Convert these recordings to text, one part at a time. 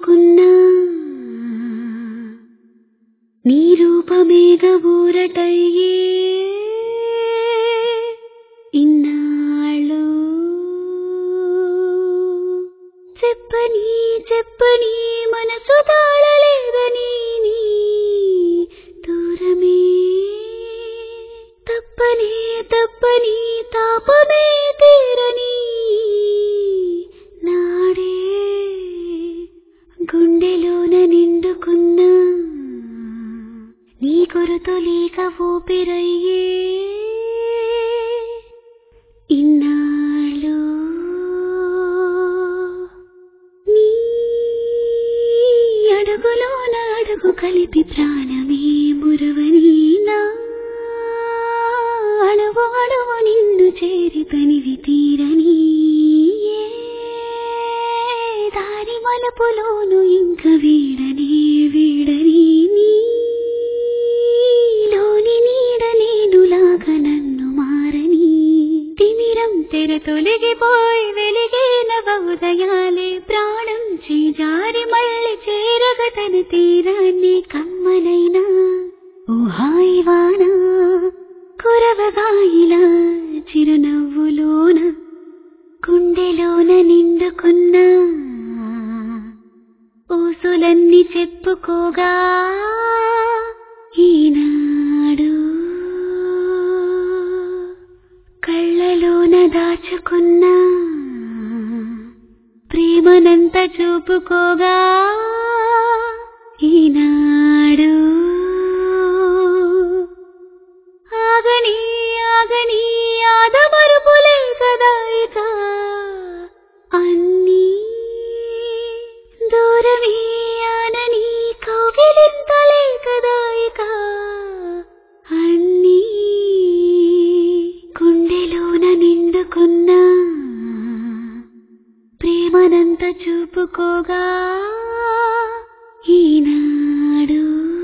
నిండుకున్నా నీ రూపమేగ ఊరటయ్యే ఇన్నాళ్ళు చెప్పని చెప్పని మనసు తాళలేదని నీ దూరమే తప్పని తప్పని తాపమే తీరని నాడే గుండెలోన నిండుకున్నా నీ కొరతొలీక ఊపిరయ్యే ఇన్నాళ్ళు నీ అడుగులోన అడుగు కలిపి ప్రాణమే మురవని నా అణువు అణువు నిన్ను చేరి తనివి తీరని ఏ దారి మలుపులోను ఇంక వీడని వీడని నీలోని నీడ నేనులాగా నన్ను మారని తిమిరం తెర తొలగిపోయి వెలిగే నవోదయాలే ప్రాణం చేజారి మళ్ళీ చేరగ తన తీరాన్ని కమ్మనైనా ఊహాయి వాన కురవగాయిలా చిరునవ్వులోన గుండెలోన నిండుకున్నా ఊసులన్నీ చెప్పుకోగా ఈనాడు కళ్ళలోన దాచుకున్నా ప్రేమనంత చూపుకోగా ఈనాడు ఆగని ఆగని ఆదమరుపులే కదా ఇక అన్నీ దూరమే ఆనని కౌగిలింతలే కదా ఇక అన్నీ గుండెలోన నిండుకున్నా ప్రేమనంత చూపుకోగా ఈనాడు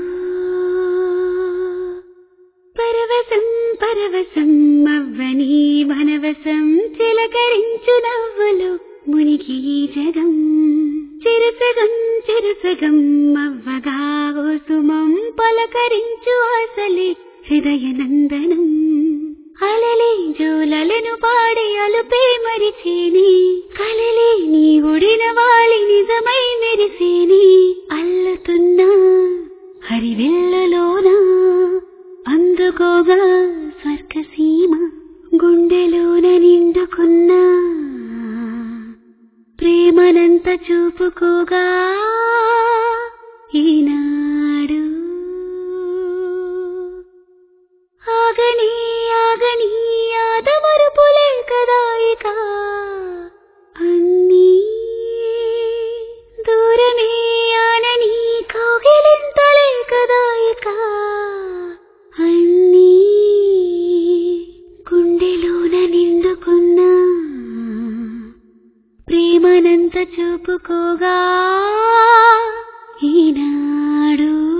పరవశం పరవశం అవ్వని వనవశం చిలకరించు నవ్వులు మునిగి ఈ జగం చిరుసగం చిరుసగం అవ్వగా ఓ సుమం పలకరించు ఆసలే హృదయ నందనం అలలే జోలలను పాడి అలుపే మరిచేని కలలే నీ ఒడిన వాలి నిజమై మెరిసేని అల్లుతున్నా హరివెల్లులోన అందుకోగా స్వర్గసీమ గుండెలోన నిండుకున్నా ప్రేమనంత చూపుకోగా ఈనాడు ఆగని ఆగని ఆదమరుపులే కదా ఇక అన్నీ దూరమే ఆనని కౌగిలింతలే కదా ఇక అన్నీ గుండెలోన నిండుకున్నా ప్రేమనంత చూపుకోగా ఈనాడు